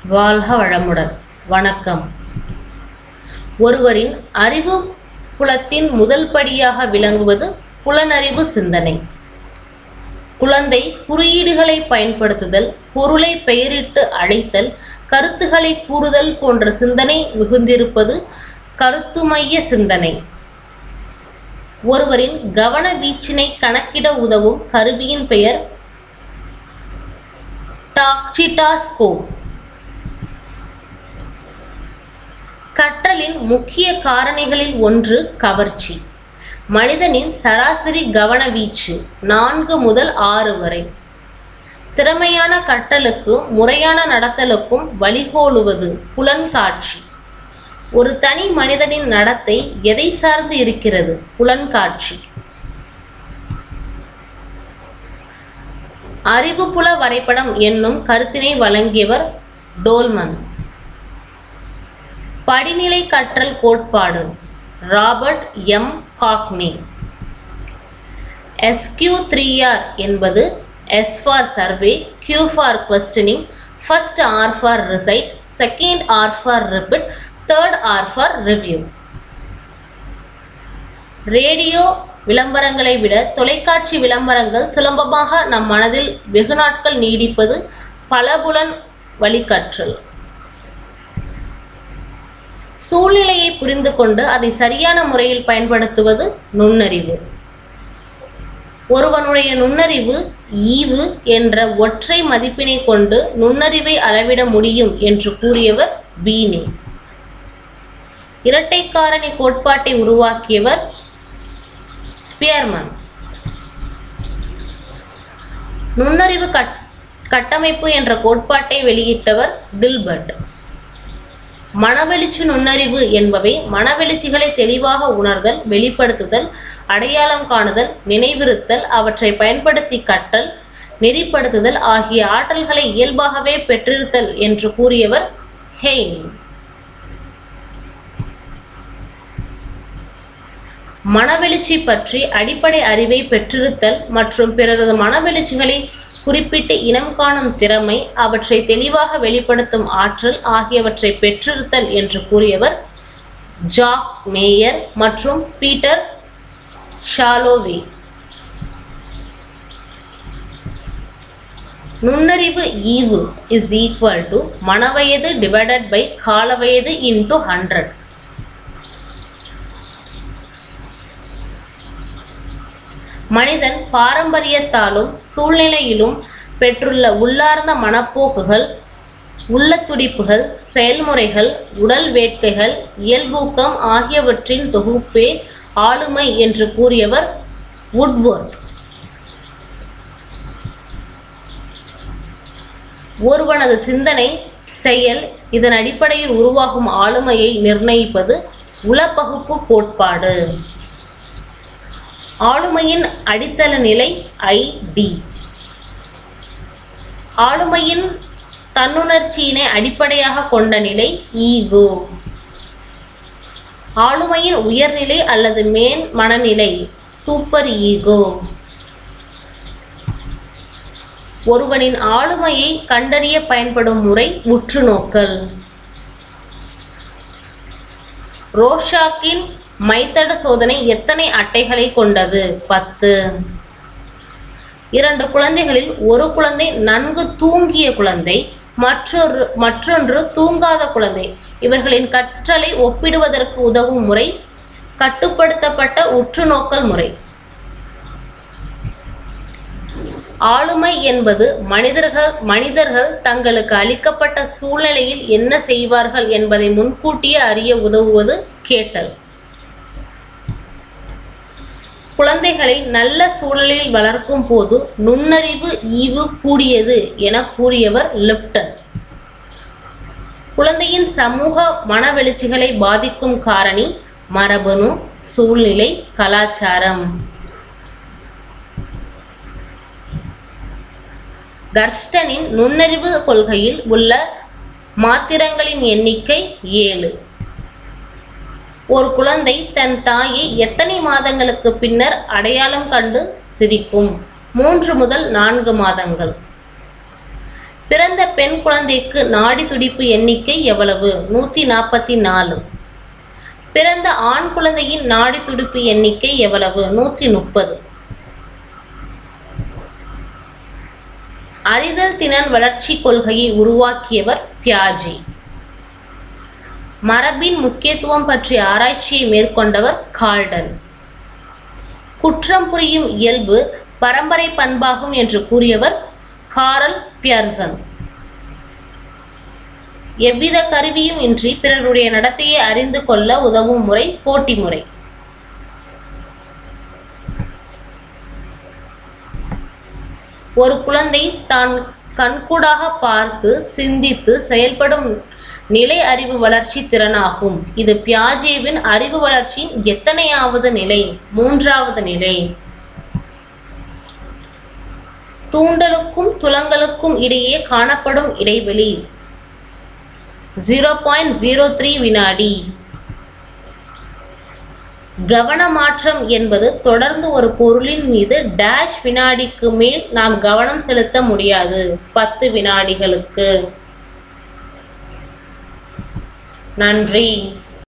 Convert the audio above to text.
வாழ்க வளமுடன் வணக்கம் ஒருவரின் அறிவு புலத்தின் முதல் படியாக விளங்குவது புலனறிவு சிந்தனை குழந்தை குறியீடுகளை பயன்படுத்துதல் பொருளை பெயரிட்டு அழைத்தல் கருத்துக்களை கூறுதல் போன்ற சிந்தனை மிகுந்திருப்பது கருத்துமைய சிந்தனை ஒருவரின் கவன வீச்சினை கணக்கிட உதவும் கருவியின் பெயர் டாக்சிடாஸ்கோப் கற்றலின் முக்கிய காரணிகளில் ஒன்று கவர்ச்சி மனிதனின் சராசரி கவன வீச்சு நான்கு முதல் ஆறு வரை திறமையான கற்றலுக்கு முறையான நடத்தலுக்கும் வழிகோலுவது புலன்காட்சி ஒரு தனி மனிதனின் நடத்தை எதை சார்ந்து இருக்கிறது புலன்காட்சி அறிவுப்புல வரைபடம் என்னும் கருத்தினை வழங்கியவர் டோல்மன் படிநிலை கற்றல் கோட்பாடு Robert M Gagne SQ three R என்பது S for survey Q for questioning first R for recite second R for repeat third R for review radio விளம்பரங்களை விட தொலைக்காட்சி விளம்பரங்கள் சுலபமாக நம் மனதில் வெகு நாட்கள் நீடிப்பது பலபுலன் வழிகற்றல் சூழ்நிலையை புரிந்து கொண்டு அதை சரியான முறையில் பயன்படுத்துவது நுண்ணறிவு ஒருவனுடைய நுண்ணறிவு ஈவு என்ற ஒற்றை மதிப்பினை கொண்டு நுண்ணறிவை அளவிட முடியும் என்று கூறியவர் பீனி இரட்டை காரணி கோட்பாட்டை உருவாக்கியவர் ஸ்பியர்மன் நுண்ணறிவு கட் கட்டமைப்பு என்ற கோட்பாட்டை வெளியிட்டவர் டில்பர்ட் மனவெளிச்சு நுண்ணறிவு என்பவை மனவெளிச்சிகளை தெளிவாக உணர்தல் வெளிப்படுத்துதல் அடையாளம் காணுதல் நினைவிருத்தல் அவற்றை பயன்படுத்தி கற்றல் நெறிப்படுத்துதல் ஆகிய ஆற்றல்களை இயல்பாகவே பெற்றிருத்தல் என்று கூறியவர் ஹெய்ன் மனவெளிச்சி பற்றி அடிப்படை அறிவை பெற்றிருத்தல் மற்றும் பிறரது மனவெளிச்சிகளை குறிப்பிட்டு இனம் காணும் திறமை அவற்றை தெளிவாக வெளிப்படுத்தும் ஆற்றல் ஆகியவற்றை பெற்றிருத்தல் என்று கூறியவர் ஜாக் மேயர் மற்றும் பீட்டர் ஷாலோவி நுண்ணறிவு ஈவு இஸ் ஈக்குவல் டு மனவயது டிவைடட் பை காலவயது இன்டு ஹண்ட்ரட் மனிதன் பாரம்பரியத்தாலும் சூழ்நிலையிலும் பெற்றுள்ள உள்ளார்ந்த மனப்போக்குகள் உள்ள துடிப்புகள் செயல்முறைகள் உடல் வேட்கைகள் இயல்பூக்கம் ஆகியவற்றின் தொகுப்பே ஆளுமை என்று கூறியவர் வுட்வொர்த் ஒருவனது சிந்தனை செயல் இதன் அடிப்படையில் உருவாகும் ஆளுமையை நிர்ணயிப்பது உளப்பகுப்பு கோட்பாடு ஆளுமையின் அடித்தள நிலை ஐ டி ஆளுமையின் தன்னுணர்ச்சியினை அடிப்படையாக கொண்ட நிலை ஈகோ ஆளுமையின் உயர்நிலை அல்லது மேன் மனநிலை சூப்பர் ஈகோ ஒருவனின் ஆளுமையை கண்டறிய பயன்படும் முறை உற்றுநோக்கல் ரோஷாக்கின் மைத்தட சோதனை எத்தனை அட்டைகளை கொண்டது பத்து இரண்டு குழந்தைகளில் ஒரு குழந்தை நன்கு தூங்கிய குழந்தை மற்றொரு மற்றொன்று தூங்காத குழந்தை இவர்களின் கற்றலை ஒப்பிடுவதற்கு உதவும் முறை கட்டுப்படுத்தப்பட்ட உற்றுநோக்கல் முறை ஆளுமை என்பது மனிதர்கள் மனிதர்கள் தங்களுக்கு அளிக்கப்பட்ட சூழ்நிலையில் என்ன செய்வார்கள் என்பதை முன்கூட்டியே அறிய உதவுவது கேட்டல் குழந்தைகளை நல்ல சூழலில் வளர்க்கும் போது நுண்ணறிவு ஈவு கூடியது என கூறியவர் லிப்டன் குழந்தையின் சமூக மனவெளிச்சிகளை பாதிக்கும் காரணி மரபணு சூழ்நிலை கலாச்சாரம் கர்ஸ்டனின் நுண்ணறிவு கொள்கையில் உள்ள மாத்திரங்களின் எண்ணிக்கை ஏழு ஒரு குழந்தை தன் தாயை எத்தனை மாதங்களுக்கு பின்னர் அடையாளம் கண்டு சிரிக்கும் மூன்று முதல் நான்கு மாதங்கள் பிறந்த பெண் குழந்தைக்கு நாடி துடிப்பு எண்ணிக்கை எவ்வளவு நூற்றி நாற்பத்தி நாலு பிறந்த ஆண் குழந்தையின் நாடி துடிப்பு எண்ணிக்கை எவ்வளவு நூற்றி முப்பது அறிதல் திறன் வளர்ச்சி கொள்கையை உருவாக்கியவர் பியாஜி மரபின் முக்கியத்துவம் பற்றிய ஆராய்ச்சியை மேற்கொண்டவர் கால்டன் குற்றம் புரியும் இயல்பு பரம்பரை பண்பாகும் என்று கூறியவர் காரல் பியர்சன் எவ்வித கருவியும் இன்றி பிறருடைய நடத்தையை அறிந்து கொள்ள உதவும் முறை போட்டி முறை ஒரு குழந்தை தான் கண்கூடாக பார்த்து சிந்தித்து செயல்படும் நிலை அறிவு வளர்ச்சி திறனாகும் இது பியாஜேவின் அறிவு வளர்ச்சியின் எத்தனையாவது நிலை மூன்றாவது நிலை தூண்டலுக்கும் துலங்கலுக்கும் இடையே காணப்படும் இடைவெளி ஜீரோ பாயிண்ட் ஜீரோ த்ரீ வினாடி கவனமாற்றம் என்பது தொடர்ந்து ஒரு பொருளின் மீது டேஷ் வினாடிக்கு மேல் நாம் கவனம் செலுத்த முடியாது பத்து வினாடிகளுக்கு நன்றி